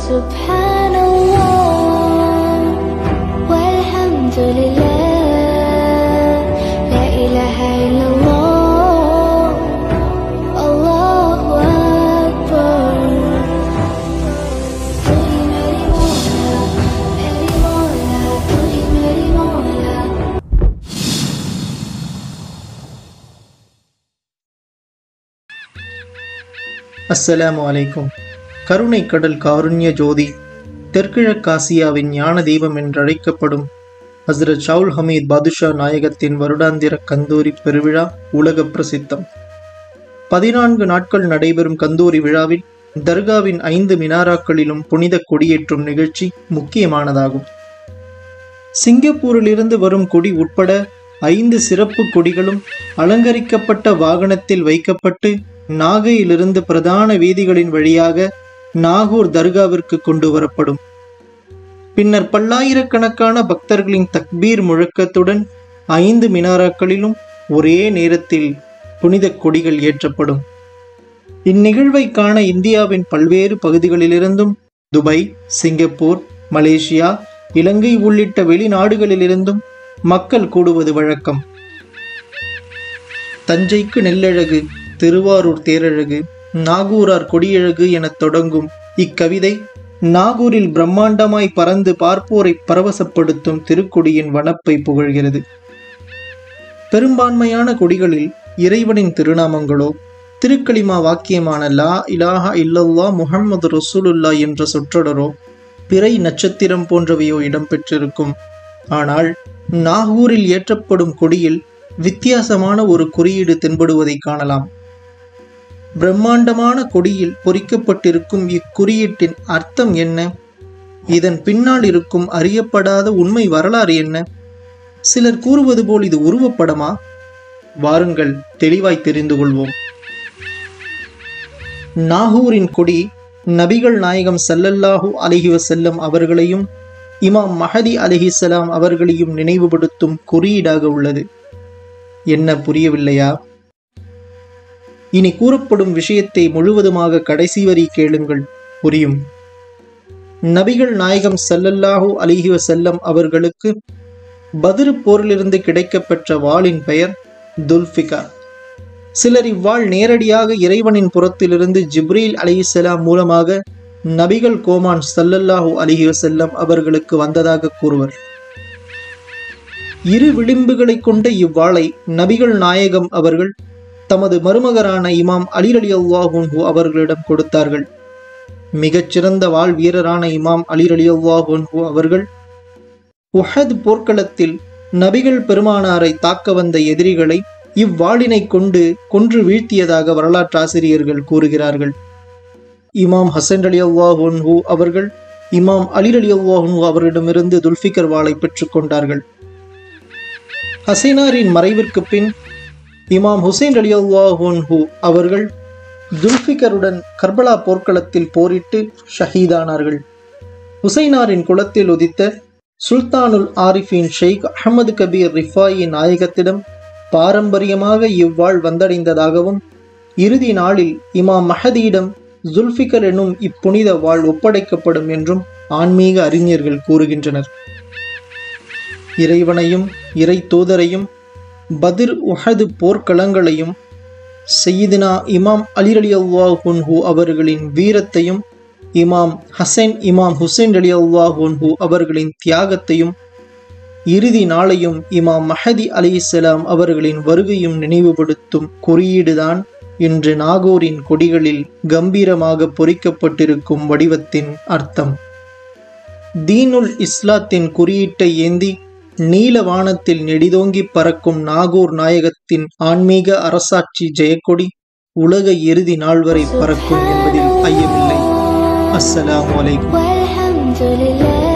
سبحان الله والحمد لله لا إله إلا الله الله أكبر तू ही मेरी मौला मेरी मौला तू ही मेरी मौला அஸ்ஸலாமு அலைக்கும் கருணை கடல் காருண்ய ஜோதி தெற்கிழக்காசியாவின் ஞான தெய்வம் என்றழைக்கப்படும் ஹஸ்ரத் ஷவுல் ஹமீத் பாதுஷா நாயகத்தின் வருடாந்திர கந்தூரி பெருவிழா உலக பிரசித்தம் பதினான்கு நாட்கள் நடைபெறும் கந்தூரி விழாவில் தர்காவின் ஐந்து மினாராக்களிலும் புனித கொடியேற்றும் நிகழ்ச்சி முக்கியமானதாகும் சிங்கப்பூரிலிருந்து வரும் கொடி உட்பட ஐந்து சிறப்பு கொடிகளும் அலங்கரிக்கப்பட்ட வாகனத்தில் வைக்கப்பட்டு நாகையிலிருந்து பிரதான வீதிகளின் வழியாக நாகூர் தர்காவிற்கு கொண்டு வரப்படும் பின்னர் பல்லாயிரக்கணக்கான பக்தர்களின் தக்பீர் முழக்கத்துடன் ஐந்து மினாராக்களிலும் ஒரே நேரத்தில் புனித கொடிகள் ஏற்றப்படும் இந்நிகழ்வை காண இந்தியாவின் பல்வேறு பகுதிகளிலிருந்தும் துபாய் சிங்கப்பூர் மலேசியா இலங்கை உள்ளிட்ட வெளிநாடுகளிலிருந்தும் மக்கள் கூடுவது வழக்கம் தஞ்சைக்கு நெல்லழகு திருவாரூர் தேரழகு நாகூரார் கொடியழகு எனத் தொடங்கும் இக்கவிதை நாகூரில் பிரம்மாண்டமாய் பறந்து பார்ப்போரை பரவசப்படுத்தும் திருக்கொடியின் வனப்பை புகழ்கிறது பெரும்பான்மையான கொடிகளில் இறைவனின் திருநாமங்களோ திருக்களிமா வாக்கியமான லா இலாஹா இல்லல்லா முஹம்மது ரசூலுல்லா என்ற சொற்றொடரோ பிறை நட்சத்திரம் போன்றவையோ இடம்பெற்றிருக்கும் ஆனால் நாகூரில் ஏற்றப்படும் கொடியில் வித்தியாசமான ஒரு குறியீடு தென்படுவதை காணலாம் பிரம்மாண்டமான கொடியில் பொறிக்கப்பட்டிருக்கும் இக்குறியீட்டின் அர்த்தம் என்ன இதன் பின்னால் இருக்கும் அறியப்படாத உண்மை வரலாறு என்ன சிலர் கூறுவது போல் இது உருவப்படமா வாருங்கள் தெளிவாய் தெரிந்து கொள்வோம் நாகூரின் கொடி நபிகள் நாயகம் ஸல்லல்லாஹு அலைஹி வஸல்லம் அவர்களையும் இமாம் மஹதி அலிஹிசலாம் அவர்களையும் நினைவுபடுத்தும் குறியீடாக உள்ளது என்ன புரியவில்லையா இனி கூறப்படும் விஷயத்தை முழுவதுமாக கடைசி வரி கேளுங்கள் புரியும் நபிகள் நாயகம் ஸல்லல்லாஹு அலைஹி வஸல்லம் அவர்களுக்கு பதிரு போரிலிருந்து கிடைக்கப்பெற்ற வாளின் பெயர் துல்ஃபிகார் சிலர் இவ்வாள் நேரடியாக இறைவனின் புறத்திலிருந்து ஜிப்ரீல் அலைஹிஸ்ஸலாம் மூலமாக நபிகள் கோமான் ஸல்லல்லாஹு அலைஹி வஸல்லம் அவர்களுக்கு வந்ததாக கூறுவர் இரு விளிம்புகளை கொண்ட இவ்வாளை நபிகள் நாயகம் அவர்கள் தமது மருமகரான இமாம் அலி அலி அல்லாஹூன்ஹு அவர்களிடம் கொடுத்தார்கள் மிகச்சிறந்த வாள் வீரரான இமாம் அலி அலி அல்லாஹூன்ஹு அவர்கள் உஹத் போர்க்களத்தில் நபிகள் பெருமானாரை தாக்க வந்த எதிரிகளை இவ்வாளினை கொண்டு கொன்று வீழ்த்தியதாக வரலாற்றாசிரியர்கள் கூறுகிறார்கள் இமாம் ஹசன் அலி அல்லாஹூன்ஹு அவர்கள் இமாம் அலி அலி அல்லாஹூன்ஹு அவரிடமிருந்து துல்ஃபிகர் வாளை பெற்றுக்கொண்டார்கள் ஹசைனாரின் மறைவிற்கு பின் இமாம் ஹுசைன் அலி அல்லாஹூன்ஹு அவர்கள் துல்ஃபிகருடன் கர்பலா போர்க்களத்தில் போரிட்டு ஷஹீதானார்கள் ஹுசைனாரின் குலத்தில் உதித்த சுல்தானுல் ஆரிஃபின் ஷெய்க் அஹமது கபீர் ரிஃபாயி நாயகத்திடம் பாரம்பரியமாக இவ்வாள் வந்தடைந்ததாகவும் இறுதி நாளில் இமாம் மஹதியிடம் ஜுல்ஃபிகர் எனும் இப்புனித வாழ் ஒப்படைக்கப்படும் என்றும் ஆன்மீக அறிஞர்கள் கூறுகின்றனர் இறைவனையும் இறை தூதரையும் பதிர் உஹது போர்க்களங்களையும் செய்யிதினா இமாம் அலி அலி அல்லாஹுன்ஹு அவர்களின் வீரத்தையும் இமாம் ஹசன் இமாம் ஹுசைன் அலி அல்லாஹுன்ஹு அவர்களின் தியாகத்தையும் இறுதி நாளையும் இமாம் மஹதி அலிசலாம் அவர்களின் வருகையும் நினைவுபடுத்தும் குறியீடுதான் இன்று நாகூரின் கொடிகளில் கம்பீரமாக பொறிக்கப்பட்டிருக்கும் வடிவத்தின் அர்த்தம் தீனுல் இஸ்லாத்தின் குறியீட்டை ஏந்தி நீல வானத்தில் நெடிதோங்கி பறக்கும் நாகூர் நாயகத்தின் ஆன்மீக அரசாட்சி ஜெயக்கொடி உலக இறுதி நாள் வரை பறக்கும் என்பதில் ஐயமில்லை அஸ்ஸலாமு அலைக்கும் والحمد لله